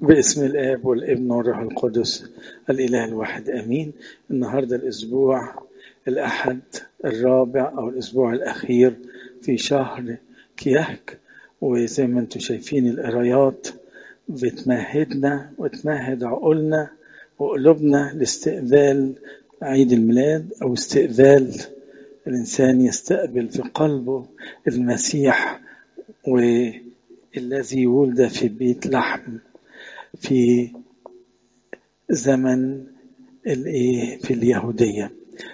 باسم الآب والابن والروح القدس الإله الواحد آمين النهاردة الأسبوع الأحد الرابع أو الأسبوع الأخير في شهر كيهك وزي ما انتم شايفين القرايات بتمهدنا وتمهد عقولنا وقلوبنا لاستقبال عيد الميلاد أو استقبال الإنسان يستقبل في قلبه المسيح والذي ولد في بيت لحم في زمن الايه في اليهوديه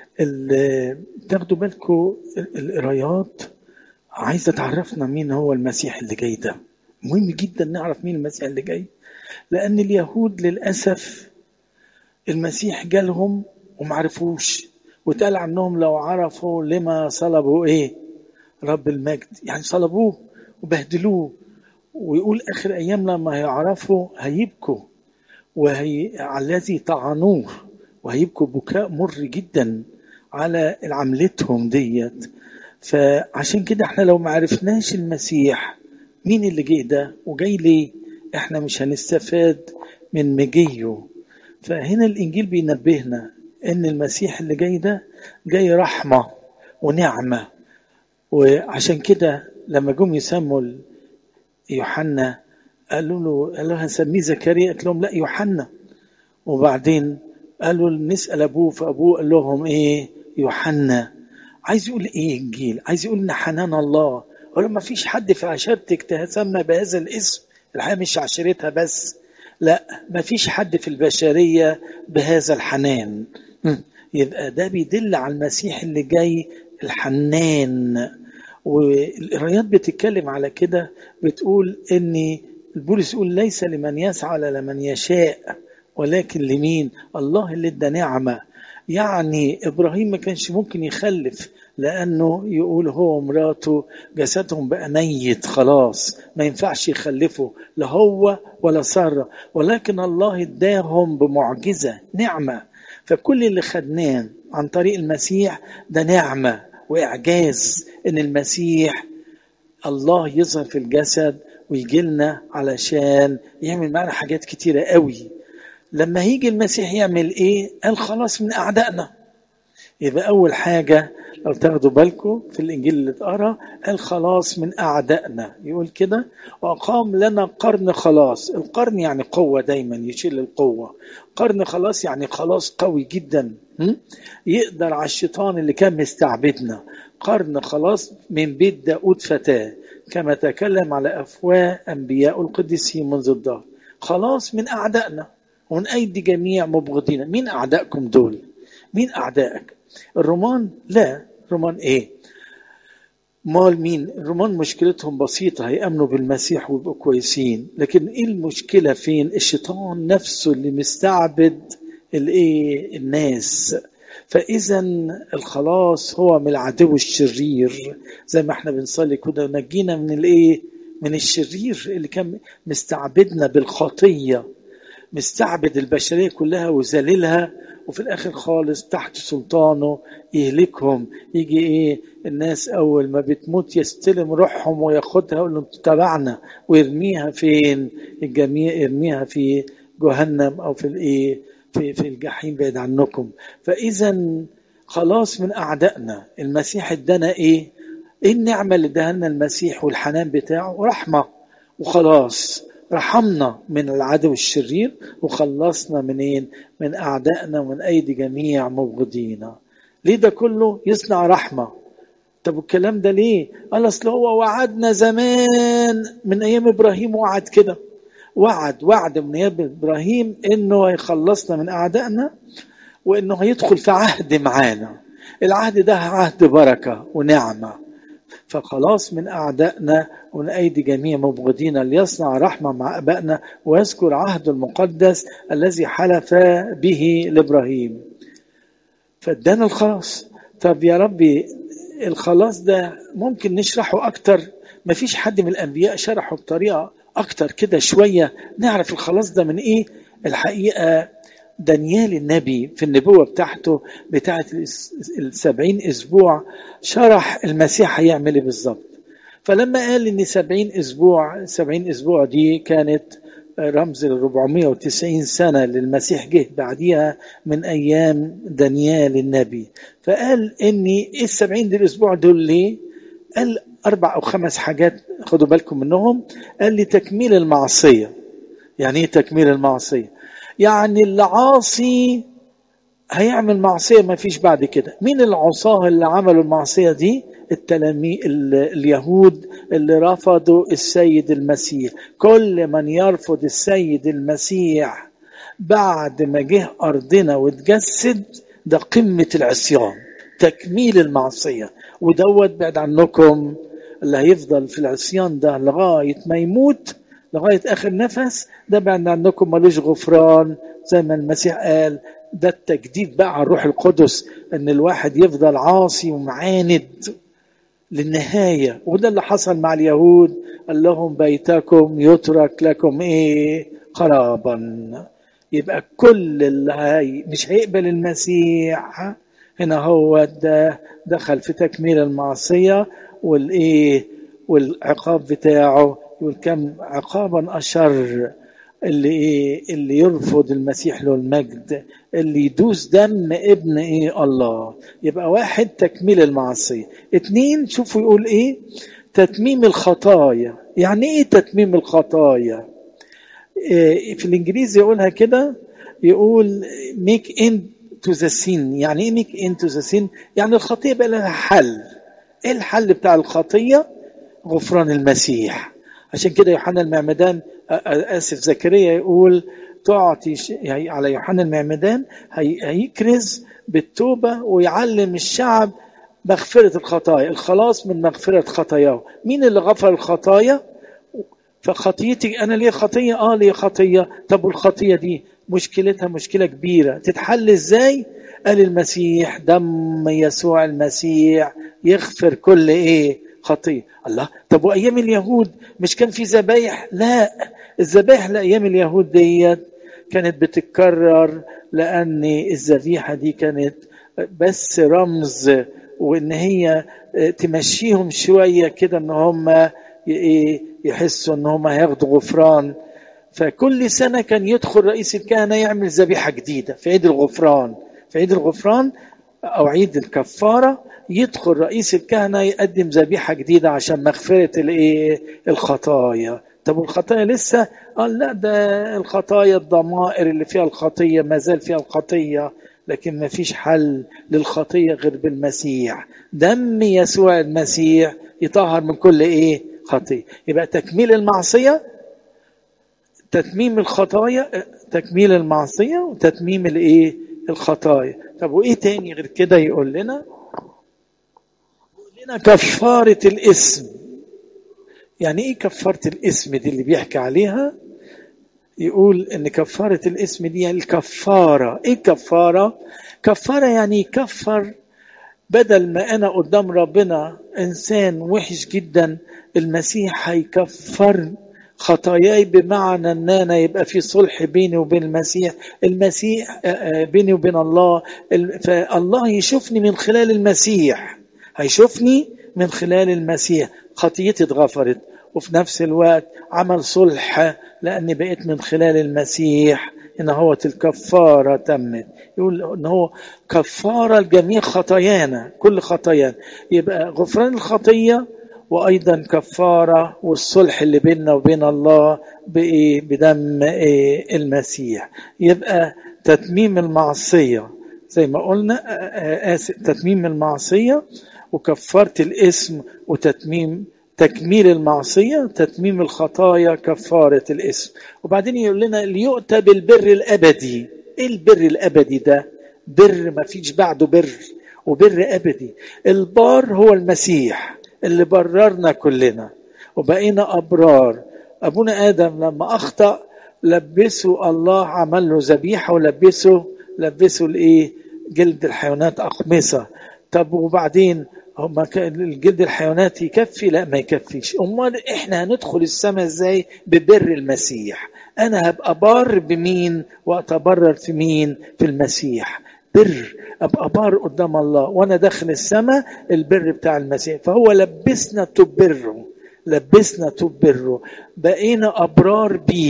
تاخدوا بالكم القرايات عايزه تعرفنا مين هو المسيح اللي جاي ده مهم جدا نعرف مين المسيح اللي جاي لان اليهود للاسف المسيح جالهم ومعرفوش واتقال عنهم لو عرفوا لما صلبوا ايه رب المجد يعني صلبوه وبهدلوه ويقول اخر ايام لما هيعرفوا هيبكوا وهي على الذي طعنوه وهيبكوا بكاء مر جدا على عملتهم ديت فعشان كده احنا لو ما عرفناش المسيح مين اللي جه ده وجاي ليه احنا مش هنستفاد من مجيه فهنا الانجيل بينبهنا ان المسيح اللي جاي ده جاي رحمه ونعمه وعشان كده لما جم يسموا يوحنا قالوا له قالوا هنسميه زكريا قالت لهم لا يوحنا وبعدين قالوا نسال ابوه فابوه قال لهم ايه يوحنا عايز يقول ايه الجيل عايز يقول ان حنان الله قالوا ما فيش حد في عشيرتك تسمى بهذا الاسم الحقيقه مش عشيرتها بس لا ما فيش حد في البشريه بهذا الحنان يبقى ده بيدل على المسيح اللي جاي الحنان والقرايات بتتكلم على كده بتقول ان البولس يقول ليس لمن يسعى ولا لمن يشاء ولكن لمين الله اللي ادى نعمه يعني ابراهيم ما كانش ممكن يخلف لانه يقول هو ومراته جسدهم بقى ميت خلاص ما ينفعش يخلفوا لا هو ولا ساره ولكن الله اداهم بمعجزه نعمه فكل اللي خدناه عن طريق المسيح ده نعمه واعجاز ان المسيح الله يظهر في الجسد ويجي لنا علشان يعمل معنا حاجات كتيره قوي لما هيجي المسيح يعمل ايه قال خلاص من اعدائنا يبقى اول حاجه لو تاخدوا بالكم في الانجيل اللي اتقرا قال خلاص من اعدائنا يقول كده واقام لنا قرن خلاص القرن يعني قوه دايما يشيل القوه قرن خلاص يعني خلاص قوي جدا يقدر على الشيطان اللي كان مستعبدنا قرن خلاص من بيت داود فتاه كما تكلم على افواه انبياء القديسين منذ الدهر خلاص من اعدائنا ومن ايدي جميع مبغضين مين اعدائكم دول مين اعدائك الرومان لا رومان ايه مال مين الرومان مشكلتهم بسيطة هيأمنوا بالمسيح ويبقوا كويسين لكن ايه المشكلة فين الشيطان نفسه اللي مستعبد الايه الناس فاذا الخلاص هو من العدو الشرير زي ما احنا بنصلي كده نجينا من الايه من الشرير اللي كان مستعبدنا بالخطيه مستعبد البشريه كلها وذللها وفي الاخر خالص تحت سلطانه يهلكهم يجي ايه الناس اول ما بتموت يستلم روحهم وياخدها ويقول لهم تبعنا ويرميها فين الجميع يرميها في جهنم او في الايه في في الجحيم بعيد عنكم فاذا خلاص من اعدائنا المسيح ادانا ايه ايه النعمه اللي اداها لنا المسيح والحنان بتاعه رحمه وخلاص رحمنا من العدو الشرير وخلصنا منين من اعدائنا ومن ايدي جميع مبغضينا ليه ده كله يصنع رحمه طب الكلام ده ليه قال اصل هو وعدنا زمان من ايام ابراهيم وعد كده وعد وعد من ايام ابراهيم انه هيخلصنا من اعدائنا وانه هيدخل في عهد معانا العهد ده عهد بركه ونعمه فخلاص من اعدائنا ومن ايدي جميع مبغضينا ليصنع رحمه مع ابائنا ويذكر عهد المقدس الذي حلف به لابراهيم فادانا الخلاص طب يا ربي الخلاص ده ممكن نشرحه اكتر مفيش حد من الانبياء شرحه بطريقه اكتر كده شويه نعرف الخلاص ده من ايه الحقيقه دانيال النبي في النبوة بتاعته بتاعت السبعين أسبوع شرح المسيح هيعمل ايه بالظبط فلما قال ان سبعين أسبوع سبعين أسبوع دي كانت رمز ل 490 سنة للمسيح جه بعديها من أيام دانيال النبي فقال إني إيه السبعين دي الأسبوع دول ليه؟ قال أربع أو خمس حاجات خدوا بالكم منهم قال لي تكميل المعصية يعني إيه تكميل المعصية؟ يعني اللي عاصي هيعمل معصية ما فيش بعد كده مين العصاة اللي عملوا المعصية دي التلاميذ اليهود اللي رفضوا السيد المسيح كل من يرفض السيد المسيح بعد ما جه أرضنا وتجسد ده قمة العصيان تكميل المعصية ودوت بعد عنكم اللي هيفضل في العصيان ده لغاية ما يموت لغاية آخر نفس ده بعد عنكم ملوش غفران زي ما المسيح قال ده التجديد بقى على الروح القدس ان الواحد يفضل عاصي ومعاند للنهاية وده اللي حصل مع اليهود قال لهم بيتكم يترك لكم ايه خرابا يبقى كل اللي هي مش هيقبل المسيح هنا هو ده دخل في تكميل المعصية والايه والعقاب بتاعه يقول كم عقابا أشر اللي ايه اللي يرفض المسيح له المجد اللي يدوس دم ابن ايه الله يبقى واحد تكميل المعصية اتنين شوفوا يقول ايه تتميم الخطايا يعني ايه تتميم الخطايا إيه في الانجليزي يقولها كده يقول make into the sin يعني ايه make into the sin يعني الخطية بقى لها حل ايه الحل بتاع الخطية غفران المسيح عشان كده يوحنا المعمدان اسف زكريا يقول تعطي يعني على يوحنا المعمدان هيكرز بالتوبه ويعلم الشعب مغفره الخطايا الخلاص من مغفره خطاياه مين اللي غفر الخطايا فخطيتي انا ليه خطيه اه ليه خطيه طب والخطيه دي مشكلتها مشكله كبيره تتحل ازاي قال المسيح دم يسوع المسيح يغفر كل ايه خطيه الله طب وايام اليهود مش كان في ذبايح لا الذبايح لايام اليهود ديت كانت بتتكرر لان الذبيحه دي كانت بس رمز وان هي تمشيهم شويه كده ان هم يحسوا ان هم هياخدوا غفران فكل سنه كان يدخل رئيس الكهنه يعمل ذبيحه جديده في عيد الغفران في عيد الغفران او عيد الكفاره يدخل رئيس الكهنه يقدم ذبيحه جديده عشان مغفره الايه الخطايا طب والخطايا لسه قال لا ده الخطايا الضمائر اللي فيها الخطيه ما زال فيها الخطيه لكن ما فيش حل للخطيه غير بالمسيح دم يسوع المسيح يطهر من كل ايه خطيه يبقى تكميل المعصيه تتميم الخطايا تكميل المعصيه وتتميم الايه الخطايا طب وايه تاني غير كده يقول لنا لنا كفارة الاسم يعني ايه كفارة الاسم دي اللي بيحكي عليها يقول ان كفارة الاسم دي يعني الكفارة ايه كفارة كفارة يعني يكفر بدل ما انا قدام ربنا انسان وحش جدا المسيح هيكفر خطاياي بمعنى ان انا يبقى في صلح بيني وبين المسيح المسيح بيني وبين الله فالله يشوفني من خلال المسيح هيشوفني من خلال المسيح خطيتي اتغفرت وفي نفس الوقت عمل صلح لاني بقيت من خلال المسيح ان هو الكفاره تمت يقول ان هو كفاره لجميع خطايانا كل خطايانا يبقى غفران الخطيه وايضا كفاره والصلح اللي بيننا وبين الله بايه بدم إيه المسيح يبقى تتميم المعصيه زي ما قلنا آسف تتميم المعصيه وكفاره الاسم وتتميم تكميل المعصيه تتميم الخطايا كفاره الاسم وبعدين يقول لنا ليؤتى بالبر الابدي ايه البر الابدي ده بر ما فيش بعده بر وبر ابدي البار هو المسيح اللي بررنا كلنا وبقينا أبرار أبونا آدم لما أخطأ لبسه الله عمل له ذبيحة ولبسه لبسه الإيه جلد الحيوانات أقمصة طب وبعدين هما الجلد الحيوانات يكفي لا ما يكفيش امال احنا هندخل السماء ازاي ببر المسيح انا هبقى بار بمين واتبرر في مين في المسيح بر ابقى بار قدام الله وانا داخل السماء البر بتاع المسيح فهو لبسنا تبره لبسنا تبره بقينا ابرار بيه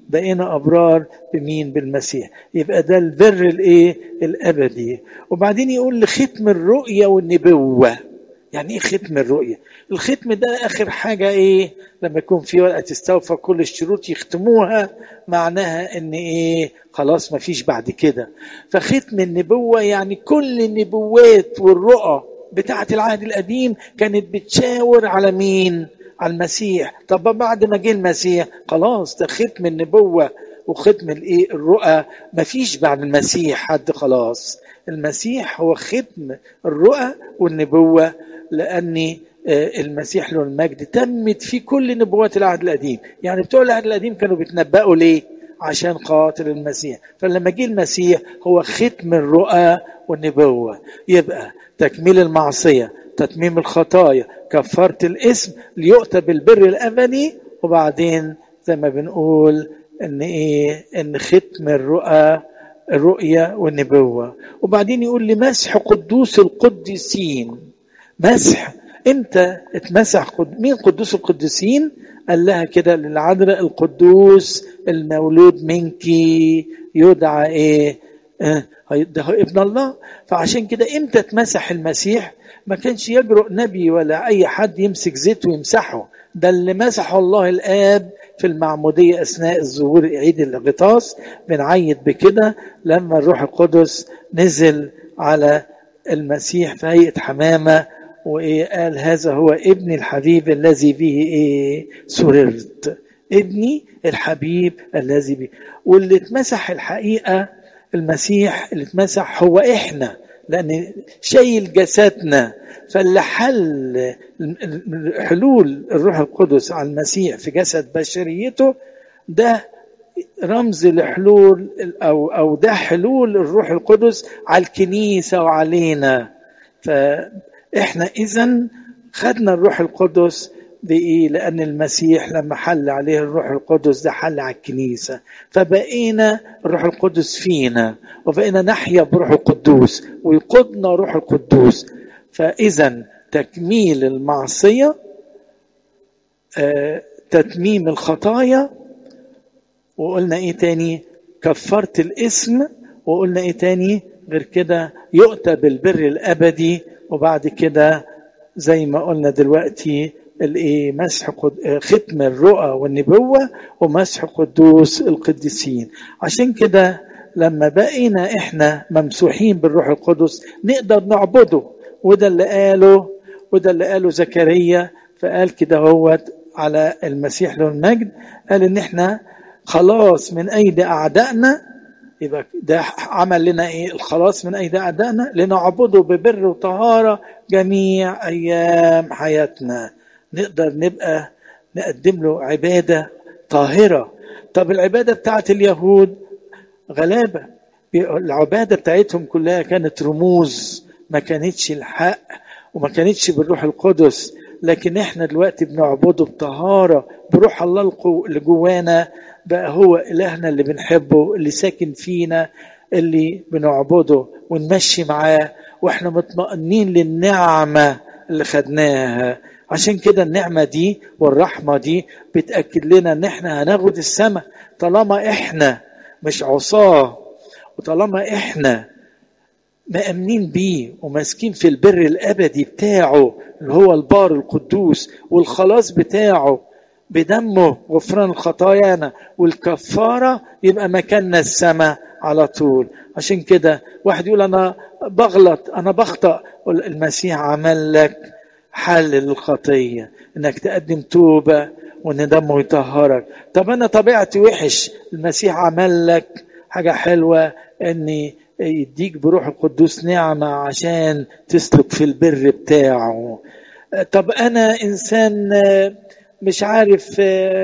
بقينا ابرار بمين بالمسيح يبقى ده البر الايه الابدي وبعدين يقول لختم الرؤيه والنبوه يعني ايه ختم الرؤيه الختم ده اخر حاجه ايه لما يكون في ورقه تستوفى كل الشروط يختموها معناها ان ايه خلاص ما فيش بعد كده فختم النبوه يعني كل النبوات والرؤى بتاعه العهد القديم كانت بتشاور على مين على المسيح طب بعد ما جه المسيح خلاص ده ختم النبوه وختم الايه الرؤى مفيش بعد المسيح حد خلاص المسيح هو ختم الرؤى والنبوه لاني المسيح له المجد تمت في كل نبوات العهد القديم يعني بتوع العهد القديم كانوا بيتنبأوا ليه عشان خاطر المسيح فلما جه المسيح هو ختم الرؤى والنبوة يبقى تكميل المعصية تتميم الخطايا كفارة الاسم ليؤتى بالبر الأبدي وبعدين زي ما بنقول ان ايه ان ختم الرؤى الرؤية والنبوة وبعدين يقول لمسح قدوس القديسين مسح امتى اتمسح قد... مين قدوس القديسين قال لها كده للعذراء القدوس المولود منك يدعى ايه آه ده هو ابن الله فعشان كده امتى اتمسح المسيح ما كانش يجرؤ نبي ولا اي حد يمسك زيت ويمسحه ده اللي مسحه الله الاب في المعمودية أثناء الظهور عيد الغطاس بنعيد بكده لما الروح القدس نزل على المسيح في هيئة حمامة وإيه قال هذا هو ابني الحبيب الذي به إيه سررت ابني الحبيب الذي به واللي اتمسح الحقيقة المسيح اللي اتمسح هو إحنا لأن شايل جسدنا فاللي حل حلول الروح القدس على المسيح في جسد بشريته ده رمز لحلول او او ده حلول الروح القدس على الكنيسه وعلينا فاحنا اذا خدنا الروح القدس بايه؟ لان المسيح لما حل عليه الروح القدس ده حل على الكنيسه فبقينا الروح القدس فينا وبقينا نحيا بروح القدوس ويقودنا روح القدوس فاذا تكميل المعصيه آه، تتميم الخطايا وقلنا ايه تاني كفرت الاسم وقلنا ايه تاني غير كده يؤتى بالبر الابدي وبعد كده زي ما قلنا دلوقتي الايه مسح قد... ختم الرؤى والنبوه ومسح قدوس القديسين عشان كده لما بقينا احنا ممسوحين بالروح القدس نقدر نعبده وده اللي قاله وده اللي قاله زكريا فقال كده هو على المسيح له المجد قال ان احنا خلاص من ايدي اعدائنا يبقى ده عمل لنا ايه الخلاص من ايدي اعدائنا لنعبده ببر وطهاره جميع ايام حياتنا نقدر نبقى نقدم له عباده طاهره طب العباده بتاعت اليهود غلابه العباده بتاعتهم كلها كانت رموز ما كانتش الحق وما كانتش بالروح القدس لكن احنا دلوقتي بنعبده بطهاره بروح الله اللي جوانا بقى هو إلهنا اللي بنحبه اللي ساكن فينا اللي بنعبده ونمشي معاه واحنا مطمئنين للنعمة اللي خدناها عشان كده النعمة دي والرحمة دي بتأكد لنا ان احنا هناخد السماء طالما احنا مش عصاة وطالما احنا مأمنين بيه وماسكين في البر الأبدي بتاعه اللي هو البار القدوس والخلاص بتاعه بدمه غفران الخطايانا والكفارة يبقى مكاننا السماء على طول عشان كده واحد يقول أنا بغلط أنا بخطأ المسيح عمل لك حل للخطية إنك تقدم توبة وإن دمه يطهرك طب أنا طبيعتي وحش المسيح عمل لك حاجة حلوة إني يديك بروح القدوس نعمة عشان تسلك في البر بتاعه طب أنا إنسان مش عارف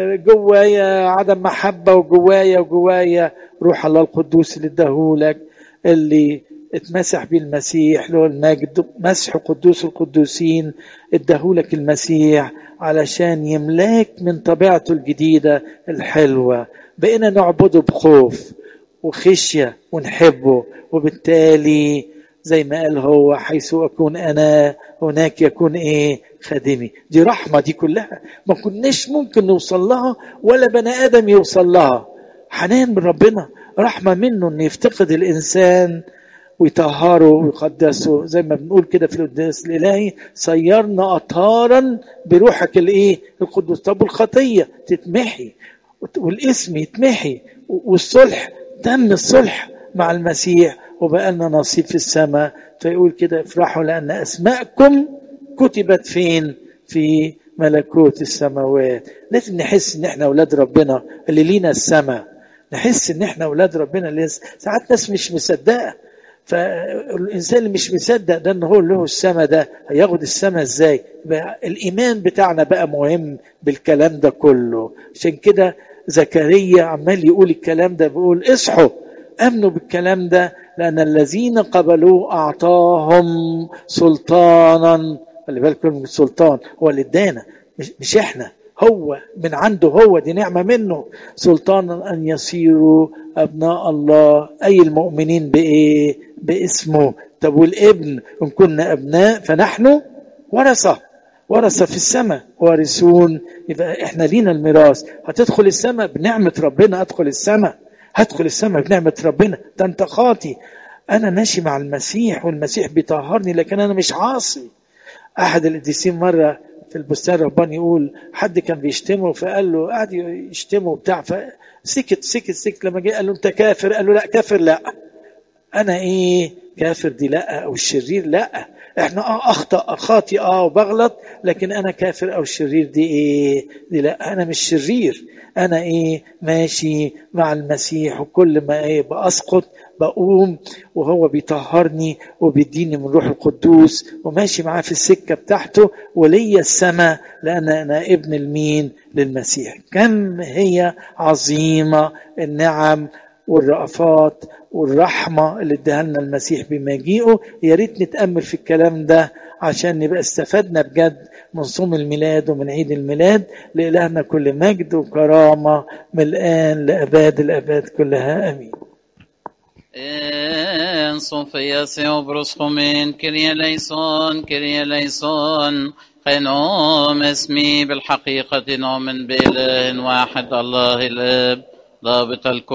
جوايا عدم محبة وجوايا وجوايا روح الله القدوس اللي اداهولك اللي اتمسح بيه المسيح له المجد مسح قدوس القدوسين اداهولك المسيح علشان يملاك من طبيعته الجديدة الحلوة بقينا نعبده بخوف وخشية ونحبه وبالتالي زي ما قال هو حيث أكون أنا هناك يكون إيه خادمي دي رحمة دي كلها ما كناش ممكن نوصل لها ولا بني آدم يوصل لها حنان من ربنا رحمة منه ان يفتقد الانسان ويطهره ويقدسه زي ما بنقول كده في القداس الالهي صيرنا اطهارا بروحك الايه القدوس طب الخطيه تتمحي والاسم يتمحي والصلح تم الصلح مع المسيح وبقى لنا نصيب في السماء فيقول كده افرحوا لان اسماءكم كتبت فين في ملكوت السماوات لازم نحس ان احنا اولاد ربنا اللي لينا السماء نحس ان احنا اولاد ربنا اللي ساعات ناس مش مصدقه فالانسان اللي مش مصدق ده ان هو له السماء ده هياخد السماء ازاي بقى الايمان بتاعنا بقى مهم بالكلام ده كله عشان كده زكريا عمال يقول الكلام ده بيقول اصحوا امنوا بالكلام ده لان الذين قبلوه اعطاهم سلطانا خلي بالكم من السلطان هو اللي ادانا مش, مش احنا هو من عنده هو دي نعمة منه سلطانا أن يصيروا أبناء الله أي المؤمنين بإيه باسمه طب والابن إن كنا أبناء فنحن ورثة ورثة في السماء وارثون يبقى إحنا لينا الميراث هتدخل السماء بنعمة ربنا أدخل السماء هدخل السماء بنعمة ربنا ده أنت خاطي أنا ماشي مع المسيح والمسيح بيطهرني لكن أنا مش عاصي أحد القديسين مرة في البستان الرباني يقول حد كان بيشتمه فقال له قعد يشتمه بتاع فسكت سكت سكت لما جه قال له انت كافر قال له لا كافر لا انا ايه كافر دي لا او الشرير لا احنا اه اخطا خاطي اه وبغلط لكن انا كافر او الشرير دي ايه دي لا انا مش شرير انا ايه ماشي مع المسيح وكل ما ايه باسقط بقوم وهو بيطهرني وبيديني من روح القدوس وماشي معاه في السكة بتاعته وليا السماء لأن أنا ابن المين للمسيح كم هي عظيمة النعم والرأفات والرحمة اللي اداها لنا المسيح بمجيئه يا ريت نتأمل في الكلام ده عشان نبقى استفدنا بجد من صوم الميلاد ومن عيد الميلاد لإلهنا كل مجد وكرامة من الآن لأباد الأباد كلها أمين En Sofia Seobros Homen, Kyrie ليسون كريا ليسون خنوم اسمي بالحقيقة نؤمن بإله واحد الله الآب ضابط الكل